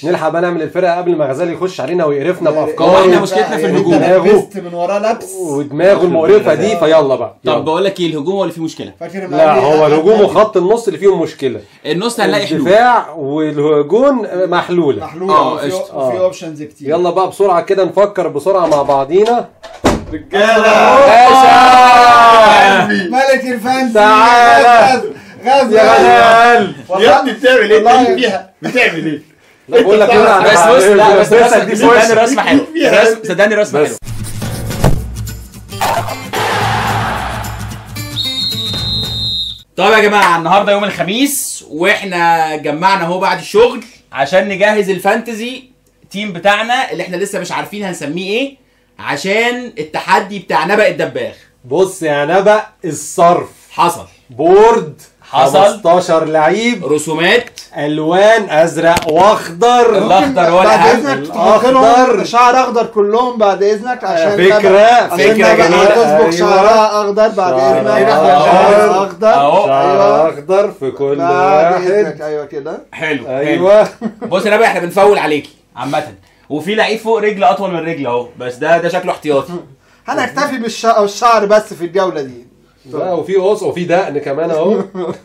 نلحق بقى نعمل الفرقه قبل ما غزال يخش علينا ويقرفنا هو بافكاره احنا احنا مشكلتنا في انت الهجوم. دماغه. لبست من وراه لبس ودماغه المقرفه دي فيلا بقى طب يلا. بقول لك ايه الهجوم هو اللي فيه مشكله فاكر لا قال لي هو أحمد الهجوم ناجي وخط النص اللي فيهم مشكله النص هنلاقي حلول الدفاع والهجون محلوله محلوله اه، وفي قشطة. وفي اه. اوبشنز كتير يلا بقى بسرعه كده نفكر بسرعه مع بعضينا ملك الفانسي تعالى. غزل غزل يا غزال والله- ابني بتعمل ايه؟ والله- تقول فيها بتعمل ايه؟ لا بقول لك ايه أنا بس بص لا بس بلبسك الرسمه دي صدقني فرصة. الرسمه حلوه فيها. الرسم- صدقني الرسمه بس. حلوه طيب يا جماعه النهارده يوم الخميس واحنا جمعنا اهو بعد الشغل عشان نجهز الفانتزي تيم بتاعنا اللي احنا لسه مش عارفين هنسميه ايه عشان التحدي بتاع نبأ الدباغ بص يا نبأ الصرف حصل بورد حصل. 15 لعيب رسومات الوان ازرق واخضر الاخضر هو بعد الاهم اذنك الأخضر. تحط شعر اخضر كلهم بعد اذنك عشان فكرة، نبقى- عشان فكرة نبقى جميلة. تصبغ أيوة. شعرها اخضر بعد شعر اذنك أخضر. شعر اخضر أهو. شعر ايوه اخضر في كل بعد واحد اذنك ايوه كده حلو حلو. ايوه بص يا نبأ احنا بنفول عليكي عامة وفي لعيب فوق رجل اطول من رجل اهو بس ده ده شكله احتياطي هنكتفي بالشعر الشعر بس في الجوله دي لا وفي قص وفي دقن كمان اهو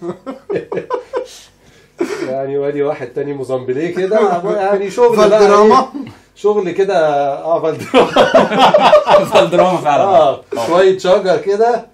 يعني وادي واحد تاني موزمبليه كده يعني شغل بقى فالدراما إيه؟ شغل كده اه فالدراما فالدراما فعلا اه شويه شجر كده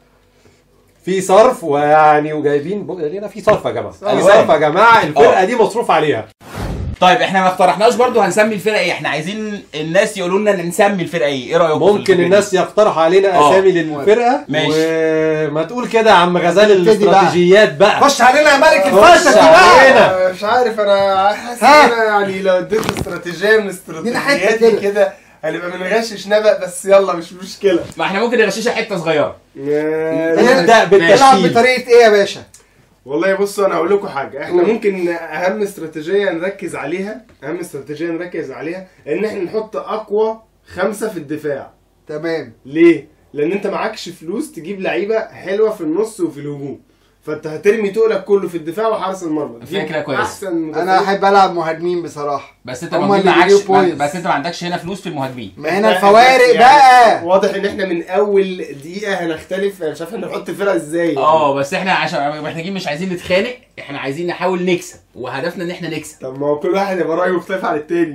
في صرف ويعني وجايبين بق- لينا في صرف يا جماعه في ألوان. صرف يا جماعه الفرقه دي مصروف عليها طيب احنا ما اقترحناش برضو هنسمي الفرقه ايه احنا عايزين الناس يقولوا لنا إن نسمي الفرقه ايه ايه رايكم في ممكن الفكرة دي؟ الناس يقترحوا علينا آه. اسامي للفرقه ماشي. وما تقول كده يا عم غزال نبتدي بقى. الاستراتيجيات بقى خش علينا يا ملك خش الفلسفه علينا. بقى مش عارف انا حاسس ها؟ ان انا يعني لو اديت استراتيجيه من ادينا حتة استراتيجياتي كده. كده هنبقى بنغشش نبأ بس يلا مش مشكله ما احنا ممكن نغششها حته صغيره نبدا نلعب بالتشكيل بطريقه ايه يا باشا والله بصوا انا هقول لكم حاجه احنا ممكن اهم استراتيجيه نركز عليها اهم استراتيجيه نركز عليها ان احنا نحط اقوى خمسه في الدفاع تمام ليه لان انت معكش فلوس تجيب لعيبه حلوه في النص وفي الهجوم فانت هترمي تقلك كله في الدفاع وحارس المرمى دي فكرة كويسة. احسن مدافعين. انا احب العب مهاجمين بصراحه بس انت هما ما اللي معكش بيجيبوا ما- points. بس انت ما عندكش هنا فلوس في المهاجمين ما هنا الفوارق يعني بقى واضح ان احنا من اول دقيقه هنختلف مش عارف نحط فرقه ازاي اه بس احنا عشان محتاجين مش عايزين نتخانق احنا عايزين نحاول نكسب وهدفنا ان احنا نكسب طب ما هو كل واحد يبقى رايه مختلف عن التاني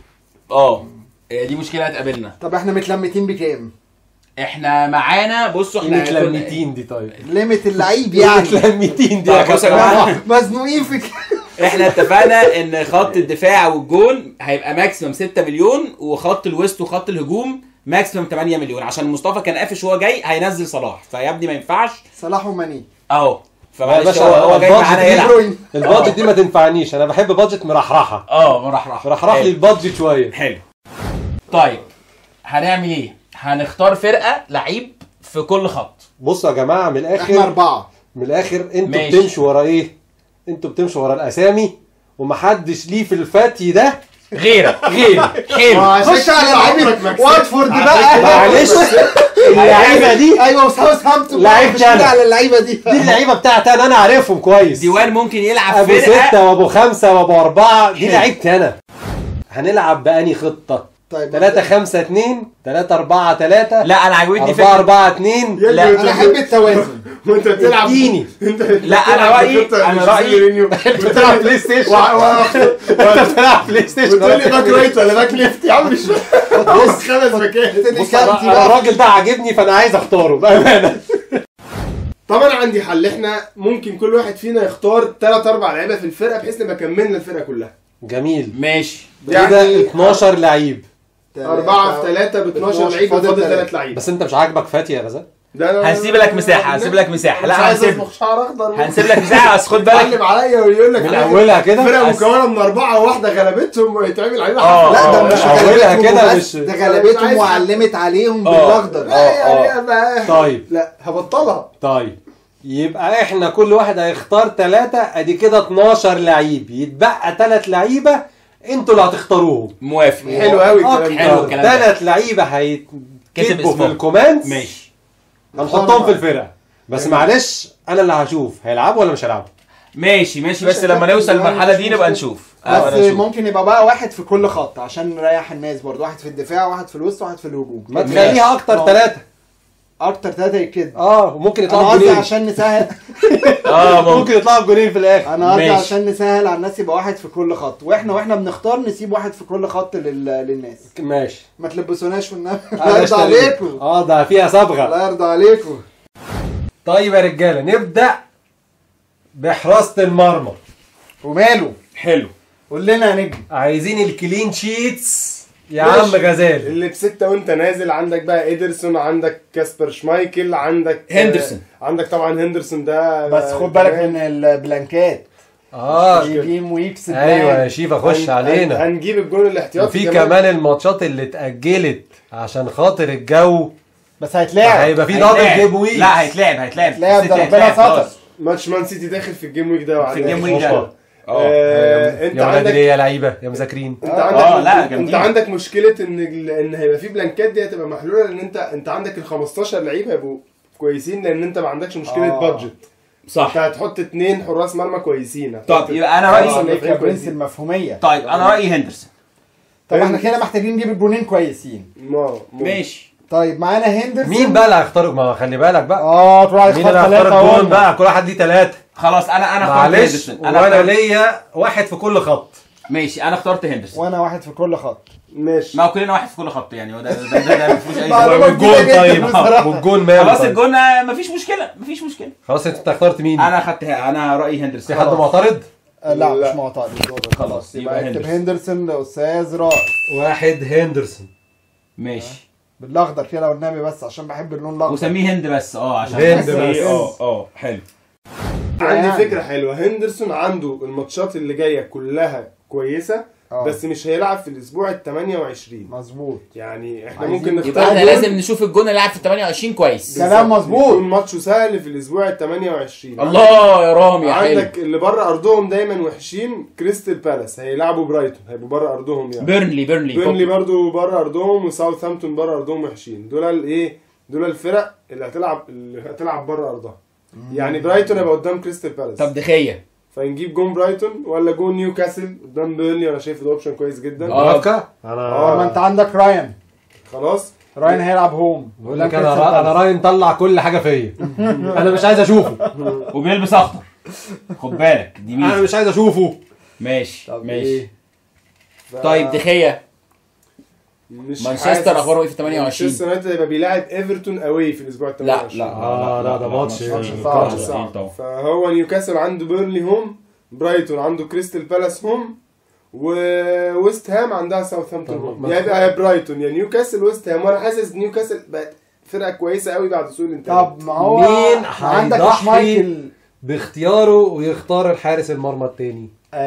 اه هي دي مشكله هتقابلنا طب احنا متلمتين بكام احنا معانا بصوا احنا متلمتين دي طيب ليميت اللعيب يعني متلمتين دي طيب بصوا يا جماعه مزنوقين في كام احنا اتفقنا ان خط الدفاع والجون هيبقى ماكسيمم 6 مليون وخط الوسط وخط الهجوم ماكسيمم 8 مليون عشان مصطفى كان قافش وهو جاي هينزل صلاح فيا ابني ما ينفعش صلاح وماني اهو يا فمعلش باشا، هو هو جاي البادجت معانا دي يلعب بروين البادجت دي ما تنفعنيش انا بحب بادجت مرحرحه اه راح راح مرحرح لي البادجت شويه حلو طيب هنعمل ايه؟ هنختار فرقه لعيب في كل خط بصوا يا جماعه من احنا الاخر اربعه من الاخر انتوا ماشي. بتمشوا ورا ايه انتوا بتمشوا ورا الاسامي ومحدش ليه في الفتي ده غيرك غير حلو خش على لعيبه واتفورد بقى معلش اللعيبه دي ايوه وساوثهامبتون لعيب مش جدع. كده على اللعيبه دي دي اللعيبه بتاعتي انا انا عارفهم كويس ديوان ممكن يلعب ابو فرقه ستة وابو خمسة وابو أربعة دي حلو. لعيبتي أنا هنلعب بأني خطة طيب 3 5 2 3 4 3 لا انا عجبتني 4 فكره 4 2 لا، انا احب التوازن وانت بتلعب اديني انت لا، أنا رأيي- أنا رأيي- انت بتلعب بلاي ستيشن انت بتلعب بلاي ستيشن بتقول لي باك رايت ولا باك ليفت يا عم مش بص خمس باكات بص أنا- أنا الراجل ده عاجبني فانا عايز اختاره بامانه طبعا عندي حل احنا ممكن كل واحد فينا يختار ثلاث اربع لعيبه في الفرقه بحيث نبقى كملنا الفرقه كلها جميل ماشي كده 12 لعيب أربعة في ثلاثة ب 12 لعيب فاضل فاضل تلاتة. ثلاث لعيبة بس انت مش عاجبك فاتي يا غزال ده انا هنسيب لك مساحه هنسيب لك مساحه لا لا عايز هنسيب اصبغ شعر اخضر هنسيب لك مساحه بس خد بالك يعلم عليا ويقول لك من اولها كده فرقه بس- مكونه من اربعه وواحده غلبتهم ويتعمل عليها آه، لا ده آه، مش أولها غلبتهم كده بس مش- ده غلبتهم وعلمت عليهم آه. بالاخضر لا يعني أنا- طيب. لا هبطلها طيب يبقى احنا كل واحد هيختار ثلاثة ادي كده 12 لعيب يتبقى ثلاث لعيبة انتوا اللي هتختاروهم موافق حلو قوي الكلام حلو ده الكلام ده. ثلاث لعيبة كاتب هيتكتبوا في اسمهم. الكومنتس ماشي هنحطهم في الفرقة بس معلش انا اللي هشوف هيلعبوا ولا مش هيلعبوا ماشي ماشي مش بس لما هتاكل نوصل يعني المرحله مش دي نبقى مشكلة. نشوف آه، بس أنا أشوف. ممكن يبقى بقى واحد في كل خط عشان نريح الناس برضه واحد في الدفاع واحد في الوسط واحد في الهجوم ما ماشي. تخليها اكتر آه. ثلاثه اكتر ثلاثه كده اه وممكن انا يطلعوا قصدي بجونين عشان نسهل اه ممكن ممكن يطلعوا بجونين في الاخر انا قصدي ماشي. عشان نسهل على الناس يبقى واحد في كل خط واحنا واحنا بنختار نسيب واحد في كل خط لل... للناس ماشي ما تلبسوناش والنبي أنا الله يرضى اشتريت. عليكم اه ده فيها صبغه الله يرضى عليكم طيب يا رجاله نبدا بحراسه المرمى وماله حلو قول لنا يا نجم عايزين الكلين شيتس يا ماشي. عم غزال اللي بستة وانت نازل عندك بقى ايدرسون عندك كاسبر شمايكل عندك هندرسون. آه، عندك طبعا هندرسون ده بس خد بالك من البلانكات اه في جيم ويكس ايوه يا شيفا خش هن- علينا هنجيب الجون الاحتياطي وفي كمان الماتشات اللي اتاجلت عشان خاطر الجو بس هيتلاعب هيبقى في هيتلعب. دبل جيم ويك لا هيتلعب هيتلعب هيتلعب، ده السيتي ربنا هيتلعب ستر. خلاص. ماتش مان سيتي داخل في الجيم ويك ده في الجيم ويك ده أوبا. اه آه انت يا ولاد عندك ليه يا لعيبه يا مذاكرين انت آه، عندك آه، لا، انت جامدين. عندك مشكله ان ال- ان هيبقى في بلانكات دي هتبقى محلوله لان انت انت عندك ال 15 لعيب هيبقوا كويسين لان انت ما عندكش مشكله آه. بادجت صح انت هتحط اتنين حراس مرمى كويسين هتحط طب يبقى انا رايي خمسة عليك يا لعيبة برنس كويسين. المفهوميه طيب انا رايي هندرسون طب احنا كده محتاجين نجيب الجونين كويسين ما ما- ماشي طيب معانا هندرسون مين بقى اللي هيختار ما خلي بالك بقى اه تروح مين اللي هيختار الجون بقى كل واحد ليه ثلاثه خلاص انا انا اخترت معلش هندرسون انا وانا اخترت ليا واحد في كل خط ماشي انا اخترت هندرسون وانا واحد في كل خط ماشي ما هو كلنا واحد في كل خط يعني هو ده ده ده, ده ما فيهوش اي معلومة سؤال. جديدة والجون جدا طيب بصراحة. والجون ماله خلاص طيب؟ الجون آه، مفيش مشكله مفيش مشكله خلاص انت اخترت مين انا اخدت انا رايي هندرسون في حد معترض آه لا, لا. مش معترض خلاص يبقى يبقى اكتب هندرسون هندرسون لاستاذ رائع واحد هندرسون ماشي بالاخضر كده والنبي بس عشان بحب اللون الاخضر وسميه هند بس اه عشان هند بس إيه، بس. اه اه حلو عندي يعني. فكره حلوه هندرسون عنده الماتشات اللي جايه كلها كويسه آه. بس مش هيلعب في الاسبوع ال 28 مظبوط يعني احنا عايزين- ممكن يبقى نختار احنا جون لازم نشوف الجون اللي لعب في 28 كويس كلام بالظبط. مظبوط. يكون ماتشه سهل في الاسبوع ال 28 الله يا رامي يا حلو عندك اللي بره ارضهم دايما وحشين كريستال بالاس هيلعبوا برايتون هيبقوا بره ارضهم يعني بيرنلي بيرنلي بيرنلي برضو بره ارضهم وساوثهامبتون بره ارضهم وحشين دول الايه دول الفرق اللي هتلعب اللي هتلعب بره ارضها يعني برايتون هيبقى قدام كريستال بالاس طب دخيه فنجيب جون برايتون ولا جون نيوكاسل قدام بيرنلي انا شايف ده اوبشن كويس جدا آه. موافقه طب انا ما انت عندك رايان خلاص رايان هيلعب هوم بقول لك انا را- انا راي مطلع كل حاجه فيا انا مش عايز اشوفه وبيلبس اخضر خد بالك دي انا ميزه مش عايز اشوفه ماشي طب ماشي ايه ف- طيب دخيه مش مانشستر حاسس- اخباره ايه في 28 مانشستر يونايتد هيبقى بيلاعب ايفرتون اوي في الاسبوع ال لا 28 لا آه، لا، ده ماتش ماتش صعب. صعب. ماتش صعب طبعا فهو نيوكاسل عنده بيرنلي هوم برايتون عنده كريستال بالاس هوم وويست هام عندها ساوثهامبتون طب هوم ما- يا يبقى يا برايتون يا نيوكاسل ويست هام وانا حاسس نيوكاسل بقت فرقه كويسه قوي بعد سوق الانتقال طب ما هو مين عندك هيضحي؟ شمايكل باختياره ويختار الحارس المرمى التاني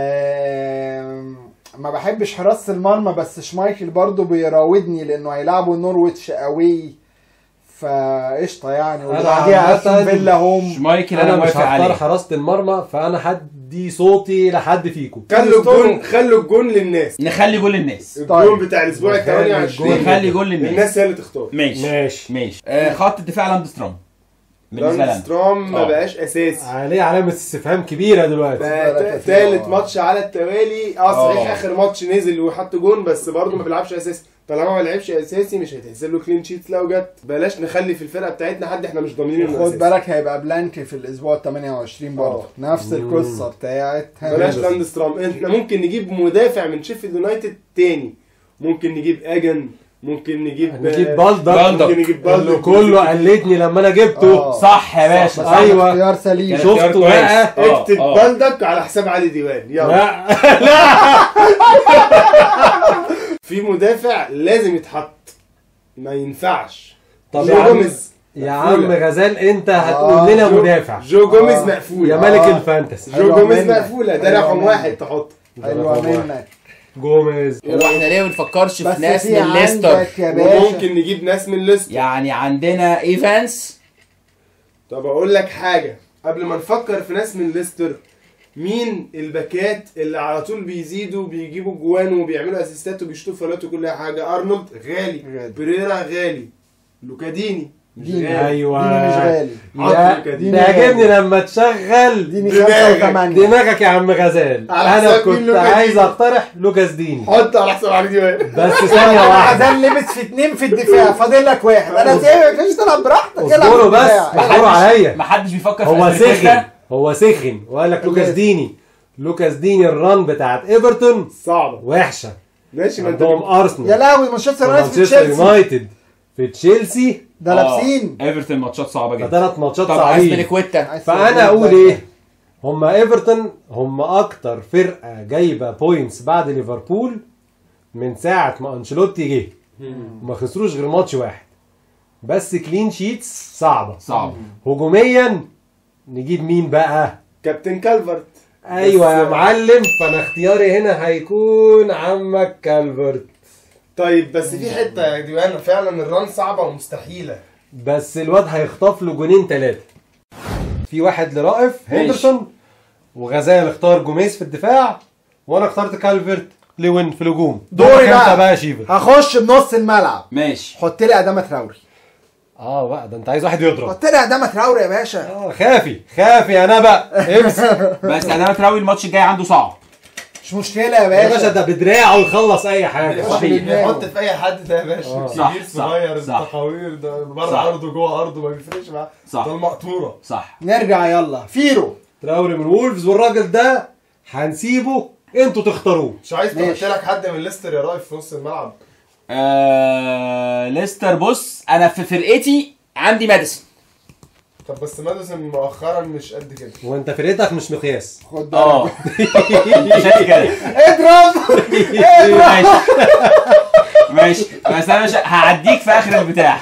آم، ما بحبش حراسة المرمى بس شمايكل برضو بيراودني لانه هيلعبوا نورويتش قوي فقشطه يعني أنا وبعديها عامة استون فيلا هوم شمايكل انا انا مش موافق هختار عليه حراسه المرمى فانا هدي صوتي لحد فيكم خلوا الجون خلوا الجون للناس نخلي جول للناس الجون طيب. بتاع الاسبوع ال نخلي 28 الجون. نخلي جول للناس الناس هي اللي تختار ماشي ماشي ماشي آه خط الدفاع لاندستروم بالنسبه لنا لاندستروم ما آه. بقاش اساسي عليه علامه استفهام كبيره دلوقتي بقى بالك ت- تالت فيه. ماتش على التوالي اه صحيح آه. اخر ماتش نزل وحط جون بس برضه ما بيلعبش اساسي طالما ما لعبش اساسي مش هيتحسب له كلين شيت لو جت بلاش نخلي في الفرقه بتاعتنا حد احنا مش ضامنين انه خد اساسي بالك هيبقى بلانك في الاسبوع ال 28 برضه آه. نفس القصه بتاعت بلاش لاندسترام احنا ممكن نجيب مدافع من شيفيلد يونايتد تاني ممكن نجيب اجن ممكن نجيب نجيب آه، بالدر بالدر. ممكن نجيب اللي بالدر كله قلتني لما انا جبته آه. صح يا باشا بس صح. أيوة. اختيار سليم كان شفته اختيار كويس. بقى. آه، اكتب آه. بلدك على حساب علي ديوان يلا لا في مدافع لازم يتحط ما ينفعش طب جو يا عم جوميز يا عم غزال انت هتقول آه، لنا جو- مدافع جو جوميز آه. مقفول يا ملك آه. الفانتسي جو حلوة جوميز منك. مقفولة ده حلوة رقم منك. واحد تحط حلوه منك جوميز هو احنا ليه ما بنفكرش بس في ناس في من ليستر عندك يا باشا وممكن نجيب ناس من ليستر يعني عندنا ايفانس طب اقول لك حاجة قبل ما نفكر في ناس من ليستر مين الباكات اللي على طول بيزيدوا بيجيبوا جوان وبيعملوا اسيستات وبيشوطوا فاولات وكل حاجة ارنولد غالي غالي. بريرا غالي لوكاديني ديني أيوة. ديني مش غالي يا حط دي بيعجبني لما تشغل ديني دماغك. خمسة وثمانية دماغك يا عم غزال على انا حساب مين كنت لوكاس عايز ديني؟ اقترح لوكاس ديني حط على حساب علي ديوان بس ثانيه واحده عزام لبس في اتنين في الدفاع فاضل لك واحد انا سايبك مش تلعب براحتك العب في اصبروا بس الدفاع. اصبروا عليا محدش بيفكر في هو أسبريكويتا. سخن هو سخن وقال لك لوكاس ديني لوكاس ديني الران بتاعت ايفرتون صعبه وحشه ماشي ما انت عندهم يا ارسنال لهوي مانشستر يونايتد في مانشستر تشيلسي يونايتد في تشيلسي ده آه، لابسين ايفرتون ماتشات صعبه جدا فثلاث ماتشات طب صعبين اسبريكويتا عايز فانا تقول اقول ده. ايه هم ايفرتون هم اكتر فرقه جايبه بوينتس بعد ليفربول من ساعه ما انشيلوتي جه ما خسروش غير ماتش واحد بس كلين شيتس صعبه صعب هجوميا نجيب مين بقى كابتن كالفرت ايوه يا بس- معلم فانا اختياري هنا هيكون عمك كالفرت طيب بس في حته يا ديوان فعلا الران صعبه ومستحيله بس الواد هيخطف له جونين ثلاثه في واحد لرائف ماشي. هندرسون وغزال اختار جوميز في الدفاع وانا اخترت كالفرت لوين في الهجوم دوري دورك بقى. انت بقى يا شيفا هخش بنص الملعب ماشي حط لي ادامه تراوري اه بقى ده انت عايز واحد يضرب حط لي ادامه تراوري يا باشا اه خافي خافي يا نبأ امسك بس ادام تراوي الماتش الجاي عنده صعب مش مشكله يا يا باشا باشا ده بدراعه يخلص اي حاجه صحيح. يحط في اي حد ده يا باشا آه. صح، كبير صح، صغير صح. التحاوير ده صح. بره ارضه جوه ارضه ما بيفرقش معاه صح. ده المقطوره صح نرجع يلا فيرو تراوري من وولفز والراجل ده هنسيبه انتوا تختاروه مش عايز ماشي. تحط لك حد من ليستر يا رايف في نص الملعب آه... ليستر بص انا في فرقتي عندي ماديسون طب بس ماديسون مؤخرا مش قد كده وانت فرقتك مش مقياس خد اه بالك شايف كده اضرب اضرب ماشي ماشي بس انا مش هعديك في اخر البتاع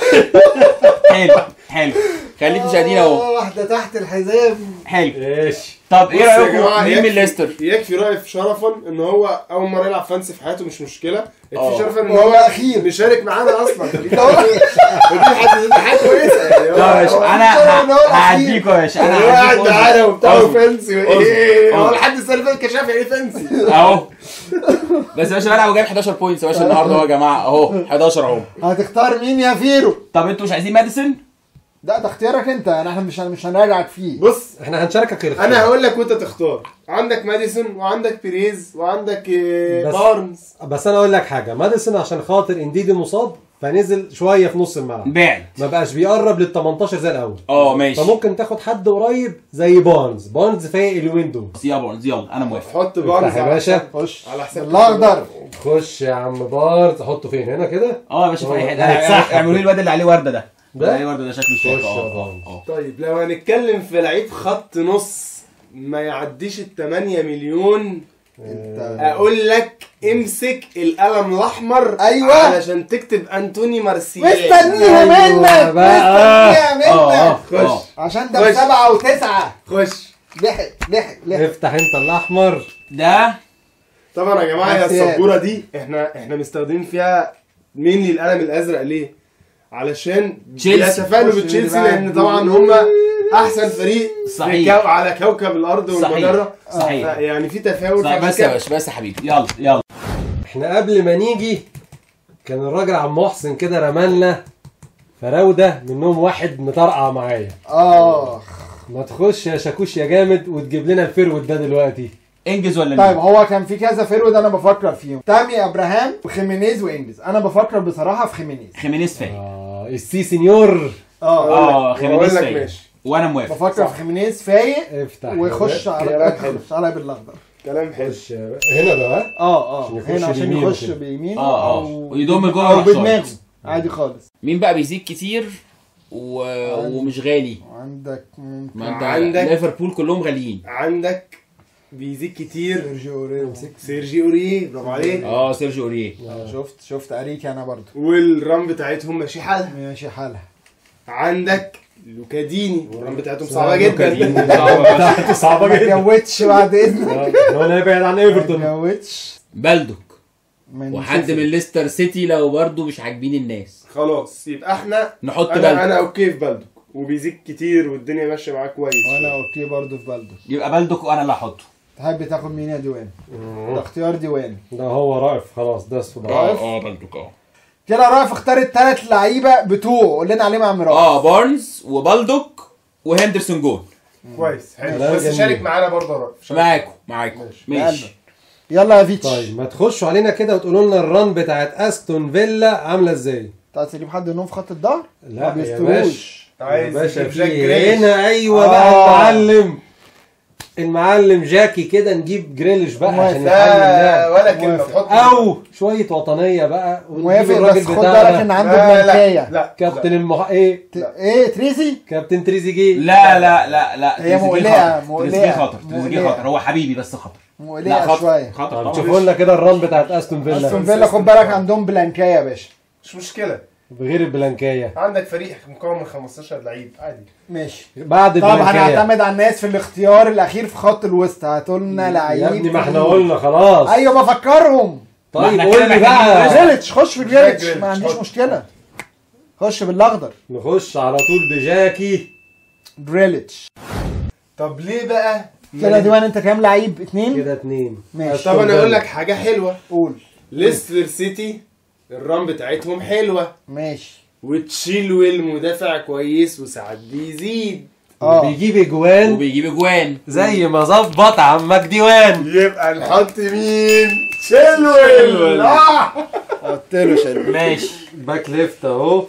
حلو حلو خليك مشاهدين اهو آه، واحده تحت الحزام حلو ايش طب بص ايه يا رايكم جماعة، مين من يكفي- ليستر يكفي رايف شرفا ان هو اول مره يلعب فانسي في حياته مش مشكله آه. يكفي شرفا ان هو هو أخير. مشارك معانا اصلا ودي دي حد دي حاجه كويسه يعني هو- لا يا باشا هو- انا هو الأخير. ه- هعديكوا يا باشا انا هو قاعد هعديكوا معانا وبتاع أصبر. فانسي أصبر. وايه هو أصبر. لحد السنه اللي فاتت كان شايف يعني ايه فانسي اهو بس يا باشا بلعب وجايب 11 بوينتس يا باشا النهارده اهو يا جماعه اهو 11 اهو هتختار مين يا فيرو طب انتوا مش عايزين ماديسون؟ ده ده اختيارك انت يعني احنا مش مش هنراجعك فيه بص احنا هنشاركك الاختيار. انا هقول لك وانت تختار عندك ماديسون وعندك بيريز وعندك آه، بس- بارنز بس انا اقول لك حاجه ماديسون عشان خاطر انديدي مصاب فنزل شويه في نص الملعب بعد ما بقاش بيقرب لل 18 زي الاول اه ماشي فممكن تاخد حد قريب زي بارنز بارنز فايق الوين دول يلا بارنز يلا انا موافق حط بارنز افتح يا على باشا. حساب- خش على حساب الاخضر خش يا عم بارنز حطه فين هنا كده اه يا باشا في هو اي ده حته هيتسحب. اعملوا لي الواد اللي عليه ورده ده ده؟ ده عليه ورده ده شكله شيك خش اه يا اه بارنز. اه طيب لو هنتكلم في لعيب خط نص ما يعديش ال 8 مليون انت اقول لك امسك القلم الاحمر أيوة. علشان تكتب انتوني مارسيال مستنيها أيوة منك بقى. مستنيها اه اه منك اه خش. عشان ده خش. بسبعة وتسعة خش لحق لحق لحق افتح انت الاحمر ده طبعا يا جماعه هي مارسيال. السبوره دي احنا احنا مستخدمين فيها مين القلم الازرق ليه؟ علشان تشيلسي. بيتفائلوا خش بتشيلسي اللي لان بعده. طبعا هم احسن فريق في صحيح. كو... على كوكب الارض صحيح والمجره صحيح يعني في تفاؤل صحيح فعشان بس يا كده- باشا بس يا حبيبي يلا يلا احنا قبل ما نيجي كان الراجل عم محسن كده رمالنا فراوده منهم واحد مطرقع معايا اه ما تخش يا شاكوش يا جامد وتجيب لنا الفرود ده دلوقتي انجز ولا طيب مين؟ هو كان في كذا فرود انا بفكر فيهم تامي ابراهام وخيمينيز وانجز انا بفكر بصراحه في خيمينيز خيمينيز فايق اه السي سينيور اه اه وأقول خيمينيز لك فايق ماشي. وانا موافق بفكر في خيمينيز فايق افتح ويخش يا على كلام حلو. يخش على بالاخضر كلام حلو خش يا باشا. هنا بقى اه عشان اه يخش هنا عشان بيمينه يخش كده. بيمينه آه، آه. او ويضم جوه او يروح شايط. بدماغه عادي خالص مين بقى بيزيد كتير و... ومش غالي عندك ممكن ما انت عندك- ليفربول كلهم غاليين عندك بيزيد كتير سيرجيو اوريه مسك سيرجي اوريه برافو عليك اه سيرجيو اوريه شفت شفت اريكي انا برضو والرام بتاعتهم ماشي حالها ماشي حالها عندك لوكاديني والرام بتاعتهم صعبه جدا بتاعته صعبه ما جدا اتجوزش بعد اذنك آه، هو يبعد عن ما ايفرتون اتجوزش بلدوك من وحد سيتي. من ليستر سيتي لو برضه مش عاجبين الناس خلاص يبقى احنا نحط انا بلدوك انا اوكي في بلدك وبيزيد كتير والدنيا ماشيه معاه كويس وانا اوكي برضو في بلدو يبقى بلدوك وانا اللي هحطه تحب تاخد مين يا ديوان ده اختيار ديوان ده هو رائف خلاص داس في رائف. ضعف اه بلدوك اه كده رائف اختار الثلاث لعيبه بتوعه قول لنا عليهم يا عم رائف اه بارنز وبالدوك وهندرسون جول كويس حلو كلام بس جميل. شارك معانا برضه يا رائف شارك. معاكم معاكم ماشي يلا يا فيتش طيب ما تخشوا علينا كده وتقولوا لنا الران بتاعت استون فيلا عامله ازاي انت عايز تجيب حد منهم في خط الظهر؟ لا ما يا بيستروش يا عايز باشا يجيب في جاك جريليش. هنا ايوه آه. بقى المعلم المعلم جاكي كده نجيب جريليش بقى موافق. عشان لا يحل اللعب ولا كلمه موافق. تحط او شويه وطنيه بقى ونجيب موافق الراجل بس خد بتاعنا. بالك ان عنده لا لا بلانكايه لا كابتن المح... ايه ت- ايه تريزي؟ كابتن تريزيجيه لا لا لا لا هي تريزيجيه مقلقة، خطر. تريزيجيه مقلقة، خطر تريزيجيه مقلقة. خطر هو حبيبي بس خطر لا مقلقه خطر شويه خطر طب طبعا. شوفوا لنا كده الران بتاعت استون استون فيلا فيلا خد بالك عندهم بلانكايه يا باشا مش مشكله بغير البلانكايه عندك فريق مكون من 15 لعيب عادي ماشي بعد طب البلانكايه هنعتمد على الناس في الاختيار الاخير في خط الوسط هاتوا لنا يا لعيب ابني ما احنا جديد. قلنا خلاص ايوه بفكرهم ما طيب احنا قول كده لي محتاجين بقى نرسم. جريليتش خش في جريليتش جريليتش، ما عنديش حط. مشكله خش بالاخضر نخش على طول بجاكي جريليتش طب ليه بقى كده ديوان انت كام لعيب اتنين كده اتنين ماشي طب انا اقول لك حاجه حلوه قول ليستر سيتي الران بتاعتهم حلوه ماشي وتشيلويل مدافع كويس وساعات بيزيد اه بيجيب اجوان وبيجيب اجوان زي ما ظبط عمك ديوان يبقى نحط مين تشيلويل اه قلت له شل ماشي باك ليفت اهو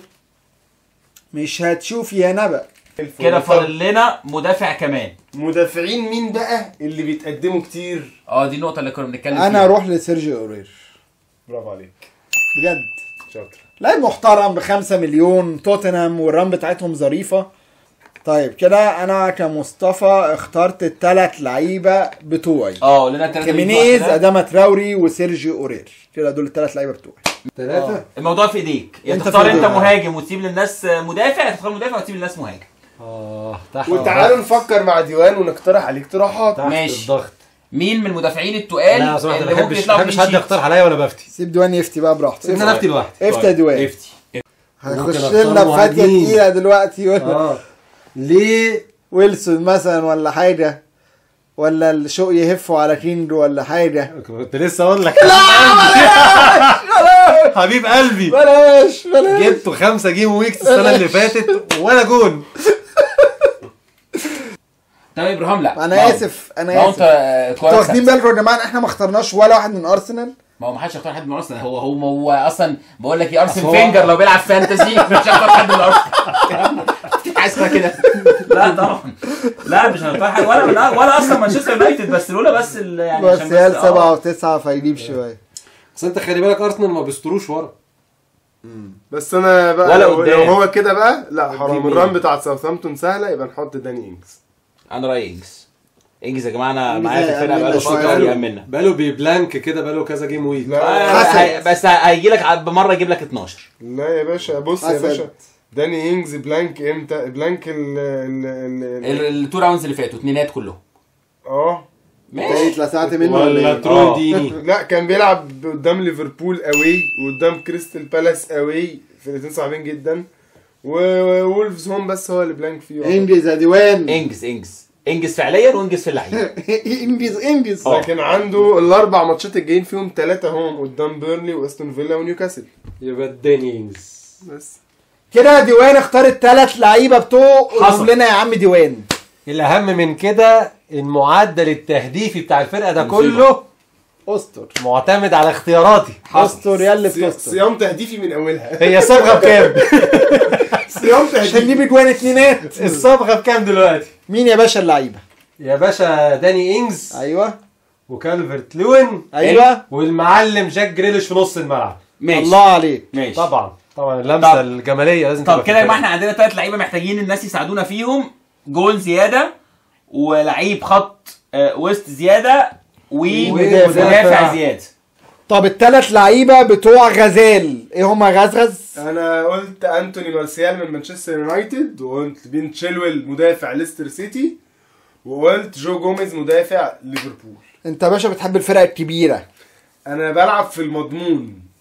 مش هتشوف يا نبأ كده فاضل لنا مدافع كمان مدافعين مين بقى اللي بيتقدموا كتير اه دي النقطة اللي كنا بنتكلم فيها انا اروح لسيرجيو اورير برافو عليك بجد شاطر لاعب محترم بخمسة مليون توتنهام والرام بتاعتهم ظريفة طيب كده انا كمصطفى اخترت الثلاث لعيبه بتوعي اه لنا التلاتة كيمينيز بيجوا اداما تراوري وسيرجيو اورير كده دول الثلاث لعيبه بتوعي ثلاثة الموضوع في ايديك يا انت تختار في انت ايديك. مهاجم وتسيب للناس مدافع يا تختار مدافع وتسيب للناس مهاجم اه تحت وتعالوا نفكر مع ديوان ونقترح عليه اقتراحات تحت ماشي. الضغط مين من المدافعين التقال لا لو سمحت ما اللي ممكن بحبش يطلعوا ما بحبش clean حد sheet؟ يقترح عليا وانا بفتي سيب دوان يفتي بقى براحته سيبنا نفتي لوحدي افتي يا دوان افتي هيخش ممكن أختار لنا بفاتيه مهاجمين. تقيله دلوقتي يقول اه ليه ويلسون مثلا ولا حاجه ولا الشوق يهفوا على كيندو ولا حاجه كنت لسه اقول لك حبيب قلبي بلاش بلاش جبته خمسة جيم ويكس السنة اللي فاتت ولا جون طب يا ابراهيم لا انا ما هو- اسف ما انا هو اسف انت آه، انتوا كويس واخدين بالكم يا جماعه ان احنا ما اخترناش ولا واحد من ارسنال ما هو ما حدش يختار حد من ارسنال هو هو هو اصلا بقول لك ايه ارسن أصل هو- فينجر لو بيلعب فانتسي مش هيختار حد من ارسنال حاسس كده لا طبعا لا مش هنختار حد ولا من ولا اصلا مانشستر يونايتد بس لولا بس ال- يعني بس عشان هي آه. سبعة وتسعة فيجيب شوية بس انت خلي بالك ارسنال ما بيستروش ورا بس انا بقى ولا لو, قدام. لو هو كده بقى لا حرام قدام الران مين؟ بتاعت ساوثهامبتون سهله يبقى نحط داني انجز انا رايي انجز انجز يا جماعه انا إنجز معايا في الفرقه هيأمننا بقاله شوية. فتره يأمننا بقاله بيبلانك كده بقاله كذا جيم ويك لا آه، حسن. هي- بس هيجي لك بمره يجيب لك 12 لا يا باشا بص يا حسن. باشا داني انجز بلانك امتى بلانك ال ال ال التو راوندز اللي فاتوا اتنينات كلهم اه انت ماشي اتلسعت منه ولا ولا ايه؟ تروي آه. ديني لا كان بيلعب قدام ليفربول اوي وقدام كريستال بالاس اوي فرقتين صعبين جدا وولفز هوم بس هو اللي بلانك فيه انجز يا ديوان انجز انجز انجز فعليا وانجز في اللعيبه انجز انجز آه. لكن عنده الاربع ماتشات الجايين فيهم ثلاثه هوم قدام بيرلي واستون فيلا ونيوكاسل يبقى الداني انجز بس كده يا ديوان اختار الثلاث لعيبه بتوعه حصل. قول لنا يا عم ديوان الاهم من كده المعدل التهديفي بتاع الفرقه ده مصيبة. كله استر معتمد على اختياراتي استر يا اللي صي- بتستر صيام تهديفي من اولها هي الصبغه بكام؟ صيام عشان تهديفي نجيب اجوان اتنينات الصبغه بكام دلوقتي؟ مين يا باشا اللعيبه يا باشا داني انجز ايوه وكالفرت لوين ايوه والمعلم جاك جريليش في نص الملعب ماشي الله عليك ماشي طبعا طبعا اللمسه طب. الجماليه لازم طب تبقى كده في يا جماعه الفرقة. احنا عندنا ثلاث لعيبه محتاجين الناس يساعدونا فيهم جول زياده ولعيب خط آه، وسط زياده ومدافع. ومدافع زياده طب الثلاث لعيبه بتوع غزال ايه هما غزغز انا قلت انتوني مارسيال من مانشستر يونايتد وقلت بين تشيلويل مدافع ليستر سيتي وقلت جو جوميز مدافع ليفربول انت يا باشا بتحب الفرق الكبيره انا بلعب في المضمون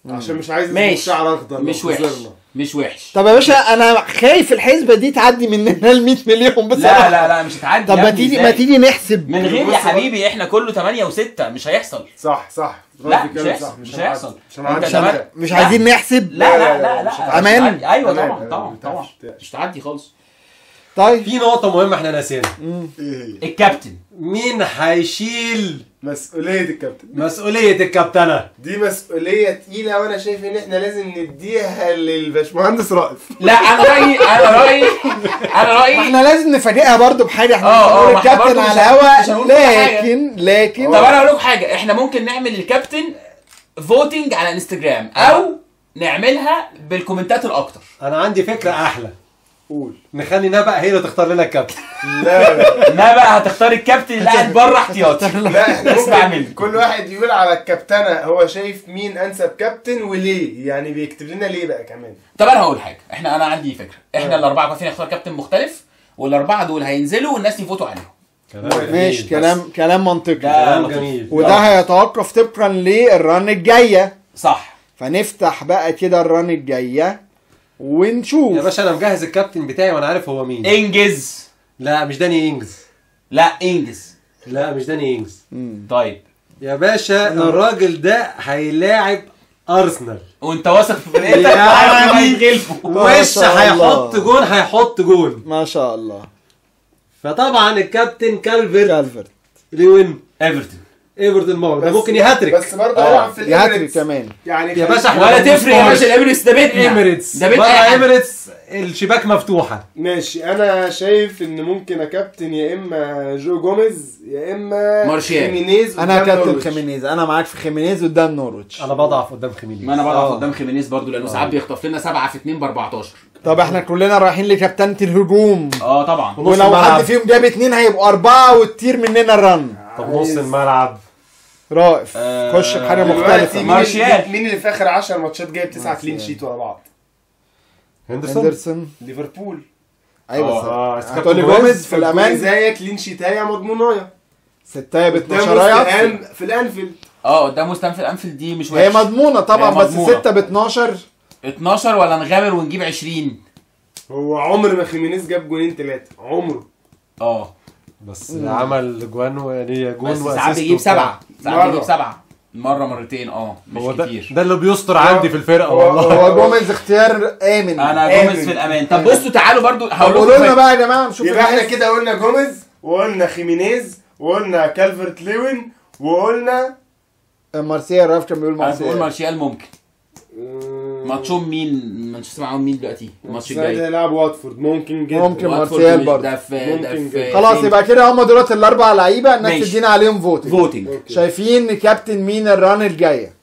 عشان مش عايز ماشي. يسيب شعر اخضر لو مش وحش خسرنا. مش وحش طب يا باشا انا خايف الحسبه دي تعدي مننا ال 100 مليون بصراحه لا لا لا مش هتعدي طب يا ما ابني تيجي إزاي؟ ما تيجي نحسب من غير بص يا بقى. حبيبي احنا كله 8 و6 مش هيحصل صح صح لا، رد مش كلام هيحصل، صح. مش هنعدي. هيحصل. مش هنعدي أنت تمام. كده. مش لا. عايزين نحسب لا لا، لا لا، لا مش لا هتعدي. مش أمان؟ هتعدي. ايوه أمان، طبعا أمان، طبعا ما طبعا تخافش، ما تقلقش. مش تعدي خالص طيب في نقطة مهمة احنا ناسيينها ايه هي الكابتن مين هيشيل مسؤولية الكابتن مسؤولية الكابتنة؟ دي مسؤولية تقيلة وانا شايف ان احنا لازم نديها للباشمهندس رائف لا انا رايي انا رايي انا رايي احنا لازم نفاجئها برضو بحاجه احنا آه، مش آه، هنقول ما إحنا الكابتن برضو مش على هن- الهوا مش هنقول كل حاجة. لكن لكن طب انا اقول لكم حاجه احنا ممكن نعمل الكابتن فوتنج على انستجرام او نعملها بالكومنتات الاكتر أنا عندي فكرة أحلى قول نخلي نبأ هي اللي تختار لنا الكابتن لا لا ما بقى هتختار الكابتن اللي قاعد بره احتياطي لا احنا اسمع ممكن مني كل واحد يقول على الكابتنة هو شايف مين انسب كابتن وليه يعني بيكتب لنا ليه بقى كمان طب انا هقول حاجه احنا انا عندي فكره احنا الاربعه كويسين نختار كابتن مختلف والاربعه دول هينزلوا والناس يفوتوا عليهم كلام ماشي جميل. كلام كلام منطقي ده كلام لطيف. جميل وده هيتوقف طبقا للرن الجايه صح فنفتح بقى كده الرن الجايه ونشوف يا باشا أنا مجهز الكابتن بتاعي وأنا عارف هو مين انجز لا مش داني إنجز لا انجز لا مش داني إنجز طيب يا باشا الراجل ده هيلاعب أرسنال وانت واثق في فرقتك يعني- عارف هيتغلبوا ما وش شاء الله. هيحط جون هيحط جون ما شاء الله فطبعا الكابتن كالفيرت كالفرت لوين ايفرتون ايفرتون ماور ده بس- ممكن يهاتريك بس برضه آه. هيلعب في يهاتري الإيميريتس. كمان يعني يا خلي- باشا احنا ولا ما تفرق يا باشا الاميريتس ده بيتنا ايميريتس ده بيت بره أي حد. ايميريتس الشباك مفتوحه ماشي انا شايف ان ممكن اكابتن يا اما جو جوميز يا اما مارشال. خيمينيز انا قدام كابتن نورويتش. خيمينيز انا معاك في خيمينيز قدام نورويتش انا بضعف قدام خمينيز ما انا بضعف آه. قدام خيمينيز برضو لانه ساعات بيخطف لنا 7 في 2 ب 14 طب احنا كلنا رايحين لكابتنة الهجوم اه طبعا ونص ولو الملعب. حد فيهم جاب اتنين هيبقوا اربعه وتطير مننا الرن طب نص عايز- الملعب رائف آه، خش بحاجه دلوقتي مختلفه مين مارشال. اللي- مين اللي في اخر 10 ماتشات جايب 9 كلين مارشال. شيت ورا بعض هندرسون هندرسون ليفربول ايوه اه صح. استكابتن هتقولي جوميز. جوميز في الامان زي كلين شيتايه مضمونايه ستايه ب قدام 12 وست رايح هام في الانفيلد اه قدام ستانفيلد انفيلد دي مش هي وحش مضمونه طبعا هي بس مضمونة. 6 ب 12 12 ولا نغامر ونجيب 20 هو عمر ما خيمينيز جاب جونين ثلاثه عمره اه بس عمل جوان وليه جون بس ساعات واسيست بيجيب وبتاع. سبعه ساعات مرة. بيجيب سبعه مره مرتين اه مش هو ده كتير ده اللي بيستر عندي في الفرقه هو- والله هو جوميز اختيار امن انا آمن. جوميز في الامان طب بصوا تعالوا برضو طب هقول قولوا لنا لكم بقى يا جماعه نشوف يبقى احنا الناس. كده قلنا جوميز وقلنا خيمينيز وقلنا كالفرت لوين وقلنا مارسيال رايف كان بيقول هتقول مارسيال مارشال ممكن ماتشهم مين مانشستر معاهم مين دلوقتي الماتش الجاي يلعب واتفورد ممكن جدا ممكن. واتفورد مارسيال مش- برضه. ده في ده ممكن في جدا. خلاص فين؟ يبقى كده هم دولت الاربع لعيبه الناس ماشي. تدينا عليهم فوتنج فوتنج شايفين كابتن مين الران الجايه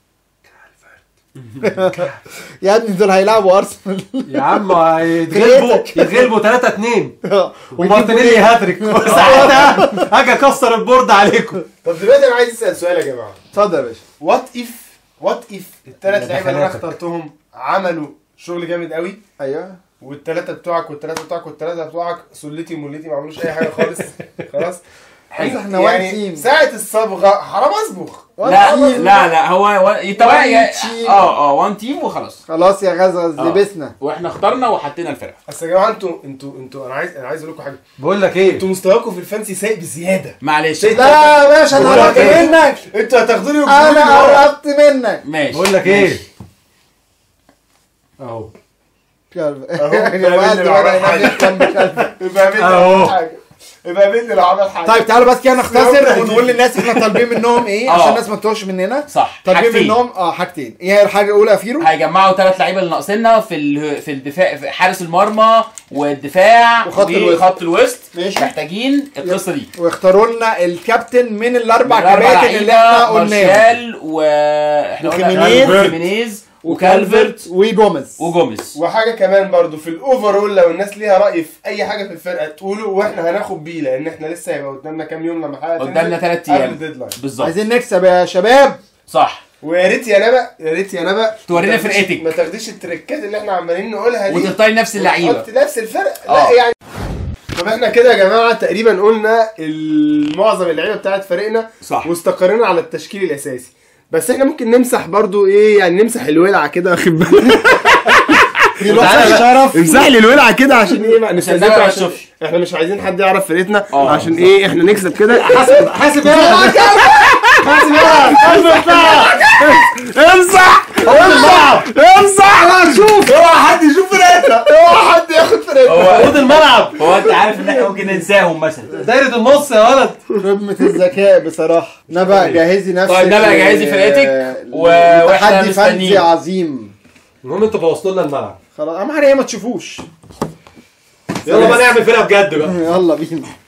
يا ابني دول هيلعبوا ارسنال يا عم يتغلبوا يتغلبوا 3 2 ومارتينيلي هاتريك وساعتها هاجي اكسر البورد عليكم طب دلوقتي انا عايز اسال سؤال يا جماعه اتفضل يا باشا وات اف وات اف الثلاث ده لعيبه اللي انا خلافك. اخترتهم عملوا شغل جامد قوي ايوه والثلاثه بتوعك والثلاثه بتوعك والثلاثه بتوعك سلتي ومولتي ما عملوش اي حاجه خالص خلاص بس احنا وان يعني تيم ساعه الصبغه حرام اصبغ لا لا لا هو يتوقع One team. اه اه وان تيم وخلاص خلاص يا غزغز آه. لبسنا واحنا اخترنا وحطينا الفرقه بس يا جماعه انتوا انتوا انتوا انا عايز انا عايز اقول لكم حاجه بقول لك ايه انتوا مستواكم في الفانسي سيء بزياده معلش لا يا باشا انا بقول لك قربت إيه؟ منك انتوا هتاخدوني انا قربت منك ماشي بقول لك ايه ماشي. اهو كلب أهو، يا جماعه ده دلوقتي اللي احنا بنحلم بكلب يبقى قابلني لو أهو. عمل حاجه يبقى قابلني لو عمل حاجه طيب تعالوا بس كده يلا نختصر بينا. ونقول للناس احنا طالبين منهم ايه آه. عشان الناس ما تتوهش مننا صح طالبين حاجتين. منهم اه حاجتين ايه هي الحاجه الاولى يا فيرو هيجمعوا ثلاث لعيبه اللي ناقصيننا في ال... في الدفاع في حارس المرمى والدفاع وخط الوسط. وخط الوسط ماشي. محتاجين القصه دي واختاروا لنا الكابتن من الاربع من الأربع كباتن اللي احنا لعيبة، قلناهم مارشال واحنا قلنا وخيمينيز. خيمينيز وكالفرت وجوميز وجوميز وحاجه كمان برضو في الاوفرول لو الناس ليها راي في اي حاجه في الفرقه تقولوا واحنا هناخد بيه لان احنا لسه هيبقى قدامنا كام يوم لما الحلقه قدامنا تنزل ثلاث قبل ايام الديدلاين بالظبط عايزين نكسب يا شباب صح ويا ريت يا نبا يا ريت يا نبا تورينا ما تاخديش- فرقتك. ما تاخديش التريكات اللي احنا عمالين نقولها دي وتختاري نفس اللعيبه وتحط نفس الفرق آه. لا يعني طب احنا كده يا جماعه تقريبا قلنا ال- معظم اللعيبه بتاعت فريقنا صح واستقرينا على التشكيل الاساسي بس احنا ممكن نمسح برضو ايه يعني نمسح الولعه كده واخد بالك في لحظه الشرف امسح لي الولعه كده عشان ايه بقى عشان نستنزفها ما عشان تشوفش. احنا مش عايزين حد يعرف فرقتنا اه، عشان ايه احنا نكسب كده حاسب حاسب يا حاسب يا امسح امسح امسح لا شوف اوعى حد يشوف فرقتنا اوعى حد ياخد فرقتنا هو خد الملعب هو انت عارف ان احنا ممكن ننساهم مثلا دايرة النص يا ولد قمة الذكاء بصراحة نبأ جهزي نفسك طيب، نبأ ل- جهزي فرقتك ل- و- واحنا لتحدي مستنيين. فانتزي عظيم المهم انتوا بوظتوا لنا الملعب خلاص اهم حاجة هي ما تشوفوش يلا بقى نعمل فرقة بجد بقى يلا بينا